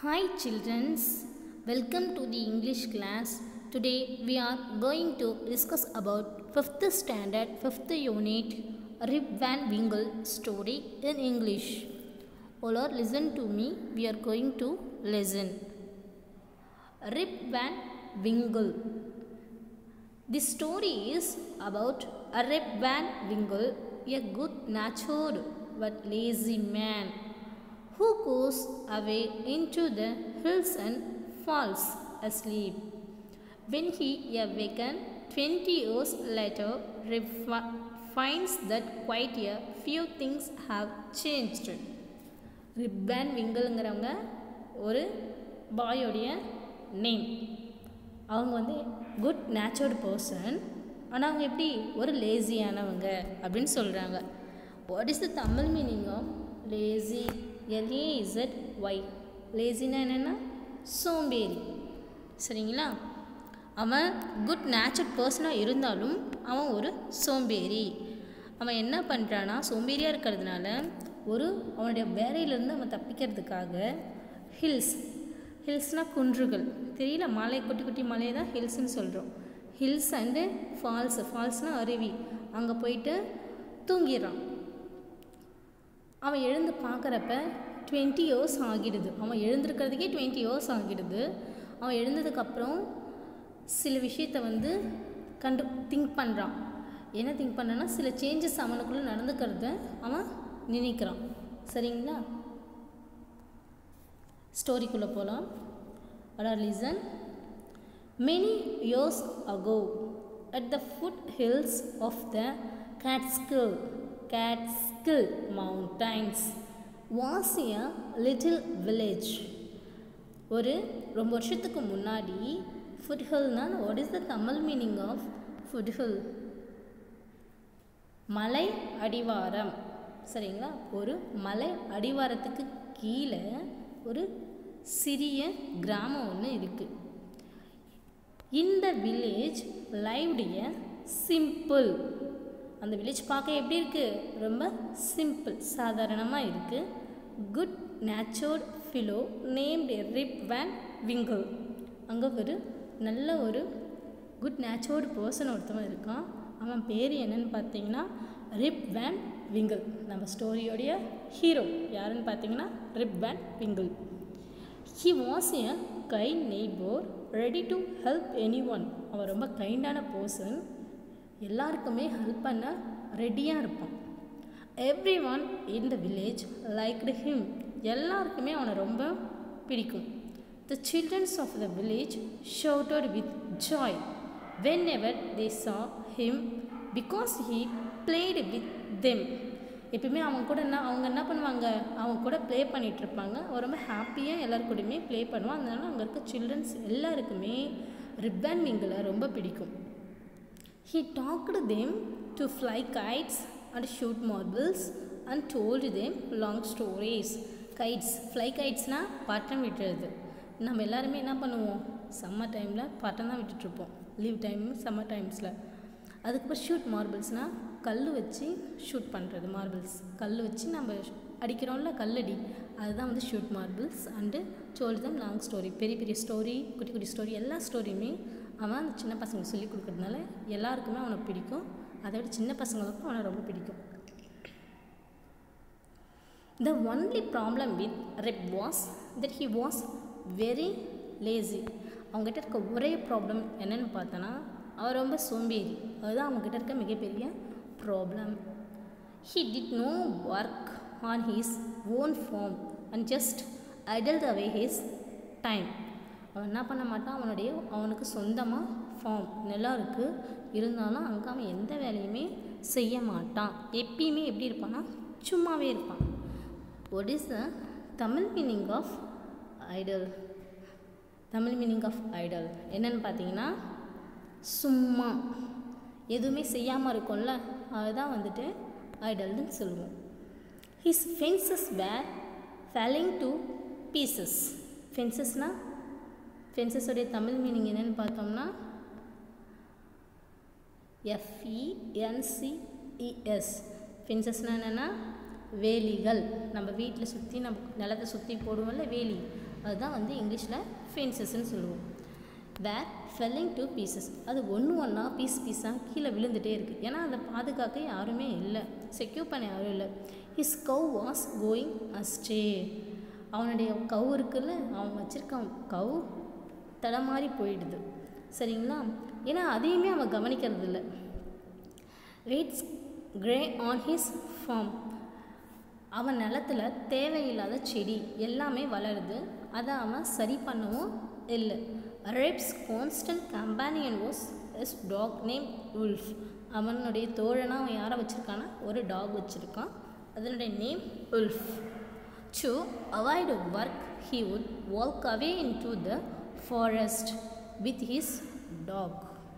Hi childrens, welcome to the English class. Today we are going to discuss about 5th standard 5th unit Rip Van Winkle story in English. All are listen to me, we are going to listen. Rip Van Winkle. The story is about a Rip Van Winkle, a good natured but lazy man who goes away into the hills and falls asleep. When he awakens 20 years later, Rip fi- finds that quite a few things have changed. ரிப்பேன் விங்கிள்ங்கிறவங்க ஒரு பாயோடைய name அவங்க வந்து good நேச்சர்டு person ஆனால் அவங்க எப்படி ஒரு லேசியானவங்க அப்படின்னு சொல்கிறாங்க what is the Tamil meaning of lazy L A Z Y லேசினா என்னென்னா சோம்பேறி சரிங்களா அவன் குட் நேச்சர் பர்சனாக இருந்தாலும் அவன் ஒரு சோம்பேறி அவன் என்ன பண்ணுறான்னா சோம்பேறியாக இருக்கிறதுனால ஒரு அவனுடைய வேலையிலேருந்து அவன் தப்பிக்கிறதுக்காக ஹில்ஸ் ஹில்ஸ்னால் குன்றுகள் தெரியல மலை குட்டி குட்டி மலையை தான் ஹில்ஸ்னு சொல்கிறோம் ஹில்ஸ் அண்டு ஃபால்ஸ் ஃபால்ஸ்னால் அருவி அங்கே போயிட்டு தூங்கிடுறான் அவன் எழுந்து பார்க்குறப்ப டுவெண்ட்டி இயர்ஸ் ஆகிடுது அவன் எழுந்திருக்கிறதுக்கே டுவெண்ட்டி இயர்ஸ் ஆகிடுது அவன் எழுந்ததுக்கப்புறம் சில விஷயத்த வந்து கண்டு திங்க் பண்ணுறான் என்ன திங்க் பண்ணுறான்னா சில சேஞ்சஸ் அவனுக்குள்ளே நடந்துக்கிறத அவன் நினைக்கிறான் சரிங்களா ஸ்டோரிக்குள்ளே போகலாம் அடா listen many years ago at the foot hills of the Catskill Catskill mountains was a little village ஒரு ரொம்ப வருஷத்துக்கு முன்னாடி ஃபுட்ஹில்னா what is the Tamil meaning of foothill மலை அடிவாரம் சரிங்களா ஒரு மலை அடிவாரத்துக்கு கீழே ஒரு சிறிய கிராமம் ஒன்று இருக்குது இந்த வில்லேஜ் லைவ்டைய சிம்பிள் அந்த வில்லேஜ் பார்க்க எப்படி இருக்குது ரொம்ப சிம்பிள் சாதாரணமாக இருக்குது good natured fellow named Rip Van Winkle அங்கே ஒரு நல்ல ஒரு குட் நேச்சர்டு பர்சன் ஒருத்தவன் இருக்கான் அவன் பேர் என்னன்னு பார்த்தீங்கன்னா ரிப் வேன் விங்கிள் நம்ம ஸ்டோரியோடைய ஹீரோ யாருன்னு பார்த்தீங்கன்னா Rip Van Winkle he was a kind neighbour ready to help anyone அவன் ரொம்ப கைண்டான பர்சன் எல்லாருக்குமே ஹெல்ப் பண்ண ரெடியாக இருப்பான் everyone in the village liked him எல்லாருக்குமே அவனை ரொம்ப பிடிக்கும் the childrens of the village shouted with joy whenever they saw him because he played with them எப்பயுமே அவங்க கூட என்ன அவங்க என்ன பண்ணுவாங்க அவங்க கூட ப்ளே பண்ணிகிட்டு இருப்பாங்க அவர் ரொம்ப ஹாப்பியாக எல்லாரு கூடயுமே ப்ளே பண்ணுவான் அதனால அங்கே இருக்க சில்ட்ரன்ஸ் எல்லாருக்குமே ரிப்பன் விங்கில் ரொம்ப பிடிக்கும் ஹீ டாக்டு them to fly kites and shoot marbles and told them long stories kites fly கைட்ஸ்னால் பட்டம் விட்டுறது நம்ம எல்லாருமே என்ன பண்ணுவோம் சம்மர் டைமில் பட்டம் தான் விட்டுட்ருப்போம் லீவ் டைம் சம்மர் டைம்ஸில் அதுக்கப்புறம் ஷூட் மார்பிள்ஸ்னால் கல் வச்சு ஷூட் பண்ணுறது மார்பிள்ஸ் கல் வச்சு நம்ம அடிக்கிறோம்ல கல்லடி அதுதான் வந்து shoot marbles and told them long story பெரிய பெரிய ஸ்டோரி குட்டி குட்டி ஸ்டோரி எல்லா ஸ்டோரியுமே அவன் அந்த சின்ன பசங்க சொல்லி கொடுக்குறதுனால எல்லாருக்குமே அவனை பிடிக்கும் அதை விட சின்ன பசங்களுக்கும் அவனை ரொம்ப பிடிக்கும் the only problem with Rip was that he was very lazy அவங்ககிட்ட இருக்க ஒரே ப்ராப்ளம் என்னென்னு பார்த்தோன்னா அவர் ரொம்ப சோம்பேறி அதுதான் அவங்ககிட்ட இருக்க மிகப்பெரிய problem he did no work on his own farm and just idle away his time அவன் என்ன பண்ண மாட்டான் அவனுடைய அவனுக்கு சொந்தமாக ஃபார்ம் நிலம் இருக்குது இருந்தாலும் அங்கே அவன் எந்த வேலையுமே செய்ய மாட்டான் எப்பயுமே எப்படி இருப்பான்னா சும்மாவே இருப்பான் what is the Tamil meaning of idle Tamil meaning of idle என்னன்னு பார்த்தீங்கன்னா சும்மா எதுவுமே செய்யாமல் இருக்கும்ல அதுதான் வந்துட்டு ஐடல்னு சொல்லுவோம் his fences were falling to pieces ஃபென்சஸ்னால் ஃபென்சஸோடைய தமிழ் மீனிங் என்னென்னு பார்த்தோம்னா எஃப்இஎன்சிஇஎஸ் ஃபென்சஸ்னால் என்னென்னா வேலிகள் நம்ம வீட்டில் சுற்றி நம்ம நிலத்தை சுற்றி போடுவோம்ல வேலி அதுதான் வந்து இங்கிலீஷில் ஃபென்சஸ்ன்னு சொல்லுவோம் வேர் ஃபெல்லிங் டு பீசஸ் அது ஒன்று ஒன்றா பீஸ் பீஸாக கீழே விழுந்துட்டே இருக்குது ஏன்னா அதை பாதுகாக்க யாருமே இல்லை செக்யூர் பண்ண யாரும் இல்லை his cow was going astray அவனுடைய கவ் இருக்குல்ல அவன் வச்சுருக்கான் கவ் தடமாறி போயிடுது சரிங்களா ஏன்னா அதையுமே அவன் கவனிக்கிறது இல்லை weeds grew on his farm அவன் நிலத்துல தேவையில்லாத செடி எல்லாமே வளருது அதை அவன் சரி பண்ணவும் இல்லை Rip's constant companion was his dog name Wolf அவனுடைய தோழனாக அவன் யாரை வச்சுருக்கான்னா ஒரு டாக் வச்சுருக்கான் அதனுடைய name Wolf to avoid work he would walk away into the forest with his dog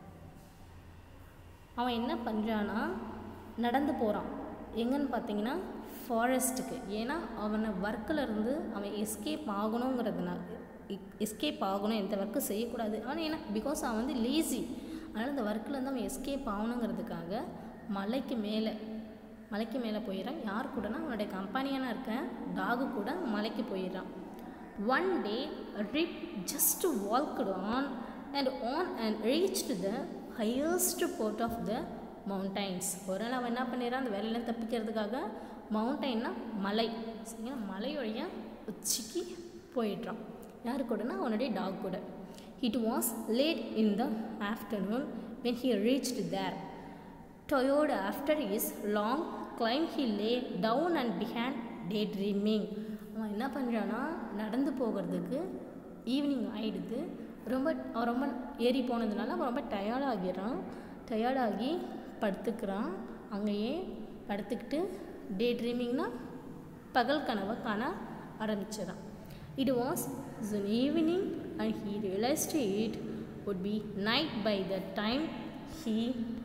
அவன் என்ன பண்ணுறான்னா நடந்து போகிறான் எங்கன்னு பார்த்தீங்கன்னா ஃபாரஸ்ட்டுக்கு ஏன்னா அவனை ஒர்க்கில் இருந்து அவன் எஸ்கேப் ஆகணுங்கிறதுனால எஸ்கேப் ஆகணும் எந்த ஒர்க்கும் செய்யக்கூடாது ஆனால் ஏன்னா பிகாஸ் அவன் வந்து லேசி அதனால் இந்த ஒர்க்கில் இருந்து அவன் எஸ்கேப் ஆகணுங்கிறதுக்காக மலைக்கு மேலே மலைக்கு மேலே போயிடறான் யார் கூடனா அவனுடைய கம்பெனியான இருக்க டாகு கூட மலைக்கு போயிடுறான் one day Rip just walked on and on and reach the highest part of the mountains ஒரு நாள் அவன் என்ன பண்ணிடுறான் அந்த வேலையில தப்பிக்கிறதுக்காக மவுண்டைன்னா மலை சரிங்களா மலையுடைய உச்சிக்கு போயிடுறான் யார் கூடனா அவனுடைய டாக் கூட it was late in the afternoon when he reached there டொயோடு after his long climb he lay down and behind the dreaming அவன் என்ன பண்ணுறான்னா நடந்து போகிறதுக்கு ஈவினிங் ஆகிடுது ரொம்ப அவன் ரொம்ப ஏறி போனதுனால அவன் ரொம்ப டயர்ட் ஆகிடுறான் டயர்டாகி படுத்துக்கிறான் அங்கேயே படுத்துக்கிட்டு டே ட்ரீமிங்னா பகல் கனவை காண ஆரம்பிச்சிடான் it was an evening and he realised it would be night by the time he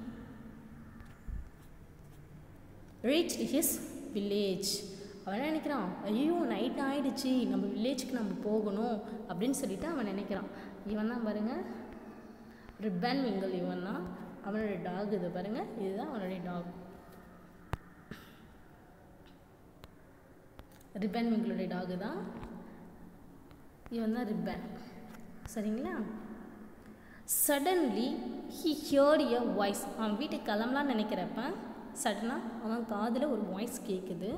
reached his village அவன் என்ன நினைக்கிறான் ஐயோ நைட் ஆயிடுச்சு நம்ம வில்லேஜ்க்கு நம்ம போகணும் அப்படின்னு சொல்லிட்டு அவன் நினைக்கிறான் இவன் தான் பாருங்க ரிப்பன் விங்கல் இவன் தான் அவனோட டாக் இது பாருங்க இதுதான் அவனுடைய டாக் ரிப்பன் விங்களுடைய டாகு தான் இவன் தான் ரிப்பன் சரிங்களா suddenly he heard a voice அவன் வீட்டுக்கு கிளம்பலான்னு நினைக்கிறப்ப சடனாக அவன் காதில் ஒரு வாய்ஸ் கேட்குது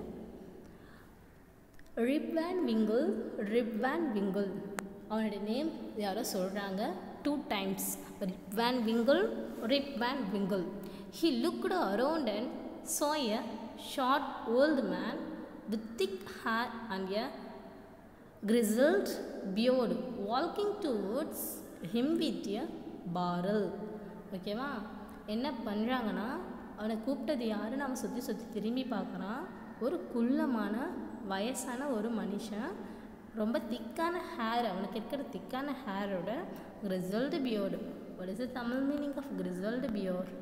Rip Van Winkle Rip Van Winkle அவனுடைய நேம் யாரோ சொல்கிறாங்க two times Rip Van Winkle Rip Van Winkle he looked around and saw a short old man with thick hair and a grizzled beard walking towards him with a barrel ஓகேவா என்ன பண்ணுறாங்கன்னா அவனை கூப்பிட்டது யாருன்னு அவன் சுற்றி சுற்றி திரும்பி பார்க்குறான் ஒரு குள்ளமான வயசான ஒரு மனுஷன் ரொம்ப திக்கான ஹேர் அவனுக்கு இருக்கிற திக்கான ஹேரோட grizzled beard what is the Tamil meaning of grizzled beard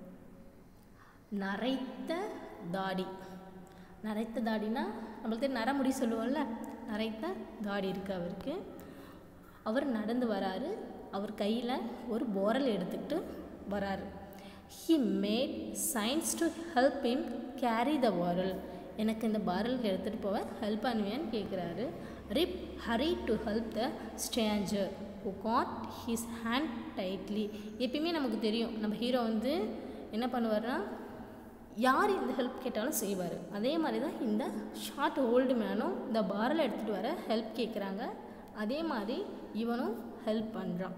நரைத்த தாடி நரைத்த தாடினா நம்மளுக்கு தெரியும் நரமுடி சொல்லுவோம்ல நரைத்த தாடி இருக்கு அவருக்கு அவர் நடந்து வராரு அவர் கையில் ஒரு போரல் எடுத்துக்கிட்டு வராரு he made signs to help him carry the boral எனக்கு இந்த பாரல் எடுத்துகிட்டு போக ஹெல்ப் பண்ணுவியான்னு கேட்குறாரு Rip hurried to help the stranger who caught his hand tightly எப்பயுமே நமக்கு தெரியும் நம்ம ஹீரோ வந்து என்ன பண்ணுவார்னா யார் இந்த ஹெல்ப் கேட்டாலும் செய்வார் அதே மாதிரி தான் இந்த ஷார்ட் ஓல்டு மேனும் இந்த பாரலை எடுத்துகிட்டு வர ஹெல்ப் கேட்குறாங்க அதே மாதிரி இவனும் ஹெல்ப் பண்ணுறான்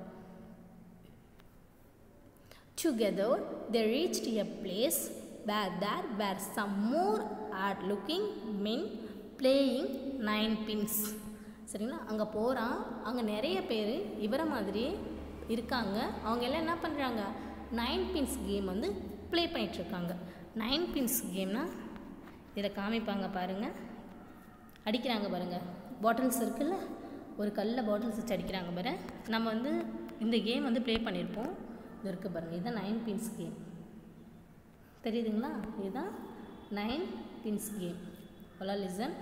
Together, they reached a place where there were some more odd-looking men playing nine pins. சரிங்களா அங்கே போகிறான் அங்கே நிறைய பேர் இவரை மாதிரி இருக்காங்க அவங்க எல்லாம் என்ன பண்ணுறாங்க நைன் பின்ஸ் கேம் வந்து ப்ளே பண்ணிகிட்ருக்காங்க நைன் பின்ஸ் கேம்னா இதை காமிப்பாங்க பாருங்கள் அடிக்கிறாங்க பாருங்கள் பாட்டில்ஸ் இருக்குல்ல ஒரு கல்லில் பாட்டில்ஸ் வச்சு அடிக்கிறாங்க பாரு நம்ம வந்து இந்த கேம் வந்து ப்ளே பண்ணியிருப்போம் இது இருக்குது பாருங்கள் இதுதான் நைன் பின்ஸ் கேம் தெரியுதுங்களா இதுதான் நைன் பின்ஸ் கேம் ஒலா லிசன்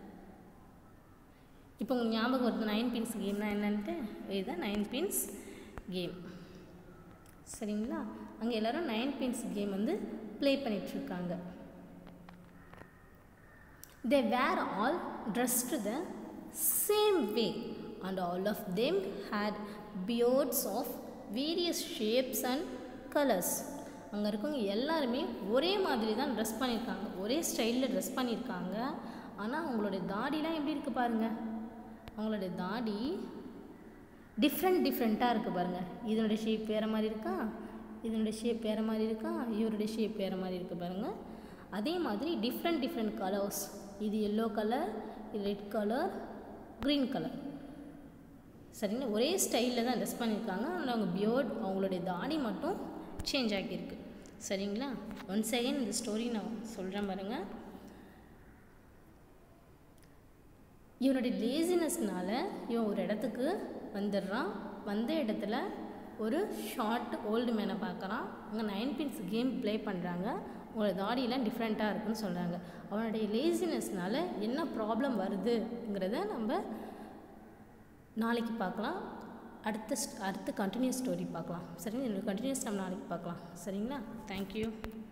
இப்போ உங்களுக்கு ஞாபகம் வருது நைன் பின்ஸ் கேம்னா என்னன்ட்டு இதுதான் நைன் பின்ஸ் கேம் சரிங்களா அங்கே எல்லோரும் நைன் பின்ஸ் கேம் வந்து ப்ளே பண்ணிகிட்ருக்காங்க they were all dressed the same way and all of them had beards of various shapes and colors அங்கே இருக்கவங்க எல்லாருமே ஒரே மாதிரி தான் ட்ரெஸ் பண்ணியிருக்காங்க ஒரே ஸ்டைலில் ட்ரெஸ் பண்ணியிருக்காங்க ஆனால் அவங்களுடைய தாடிலாம் எப்படி இருக்குது பாருங்கள் அவங்களுடைய தாடி டிஃப்ரெண்ட் டிஃப்ரெண்ட்டாக இருக்குது பாருங்கள் இதனுடைய ஷேப் வேறு மாதிரி இருக்கா இதனுடைய ஷேப் வேறு மாதிரி இருக்கா இவருடைய ஷேப் வேறு மாதிரி இருக்குது பாருங்கள் அதே மாதிரி டிஃப்ரெண்ட் டிஃப்ரெண்ட் கலர்ஸ் இது எல்லோ கலர் இது ரெட் கலர் க்ரீன் கலர் சரிங்களா ஒரே ஸ்டைலில் தான் ட்ரெஸ் பண்ணியிருக்காங்க ஆனால் அவங்க பியர்ட் அவங்களுடைய தாடி மட்டும் சேஞ்ச் ஆகியிருக்கு சரிங்களா ஒன் செகண்ட் இந்த ஸ்டோரி நான் சொல்கிறேன் பாருங்கள் இவனுடைய லேசினஸ்னால இவன் ஒரு இடத்துக்கு வந்துடுறான் வந்த இடத்துல ஒரு ஷார்ட் ஓல்டு மேனை பார்க்குறான் அங்கே நைன் பின்ஸ் கேம் ப்ளே பண்ணுறாங்க உங்களோட தாடியெலாம் டிஃப்ரெண்ட்டாக இருக்குன்னு சொல்கிறாங்க அவனுடைய லேசினஸ்னால என்ன ப்ராப்ளம் வருதுங்கிறத நம்ம நாளைக்கு பார்க்கலாம் அடுத்த அடுத்த கண்டினியூஸ் ஸ்டோரி பார்க்கலாம் சரிங்களா என்னோட கண்டினியூஸ் நம்ம நாளைக்கு பார்க்கலாம் சரிங்களா தேங்க்யூ